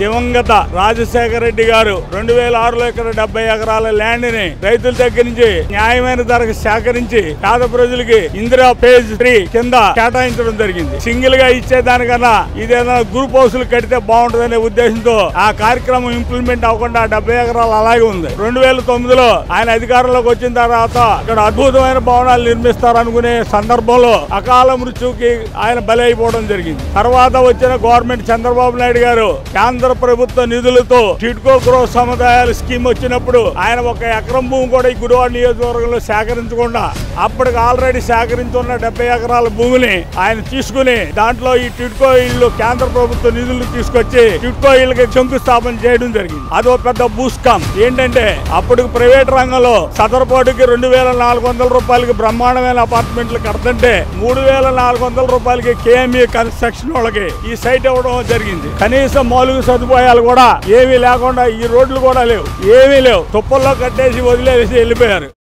దివంగత రాజశేఖర రెడ్డి గారు రెండు వేల ఆరులో ఇక్కడ డెబ్బై ఎకరాల ల్యాండ్ ని రైతుల దగ్గర నుంచి న్యాయమైన ధరకు సేకరించి పేద ప్రజలకి ఇందిరా పేజ్ త్రీ కింద కేటాయించడం జరిగింది సింగిల్ గా ఇచ్చేదానికన్నా ఇదేదైనా గ్రూప్ హౌస్లు కడితే బాగుంటుందనే ఉద్దేశంతో ఆ కార్యక్రమం ఇంప్లిమెంట్ అవ్వకుండా డెబ్బై ఎకరాలు అలాగే ఉంది రెండు వేల తొమ్మిదిలో ఆయన అధికారంలోకి వచ్చిన తర్వాత ఇక్కడ అద్భుతమైన భవనాలు నిర్మిస్తారనుకునే సందర్భంలో అకాల మృత్యుకి ఆయన బలి అయిపోవడం జరిగింది తర్వాత వచ్చిన గవర్నమెంట్ చంద్రబాబు నాయుడు గారు కేంద్ర ప్రభుత్వ నిధులతో టిడ్కో గృహ సముదాయాల స్కీమ్ వచ్చినప్పుడు ఆయన ఒక ఎకరం భూమి కూడా ఈ గుడివాడ నియోజకవర్గంలో సేకరించకుండా అప్పటికి ఆల్రెడీ సేకరించున్న డెబ్బై ఎకరాల భూమిని ఆయన తీసుకుని దాంట్లో ఈ టిడ్కో ఇల్లు కేంద్ర ప్రభుత్వ నిధులు తీసుకొచ్చి టిడ్కో ఇళ్ళకి శంకుస్థాపన చేయడం జరిగింది అదో పెద్ద భూస్కామ్ ఏంటంటే అప్పటికి ప్రైవేట్ రంగంలో సదరపాటుకి రెండు వేల నాలుగు వందల రూపాయలకి బ్రహ్మాండమైన అపార్ట్మెంట్లు కడుతుంటే మూడు వేల నాలుగు వందల రూపాయలకి కేఎంఈ కన్స్ట్రక్షన్ వాళ్ళకి ఈ సైట్ ఇవ్వడం జరిగింది కనీసం మౌలిక సదుపాయాలు కూడా ఏమీ లేకుండా ఈ రోడ్లు కూడా లేవు ఏమీ లేవు తుప్పల్లో కట్టేసి వదిలేసి వెళ్ళిపోయారు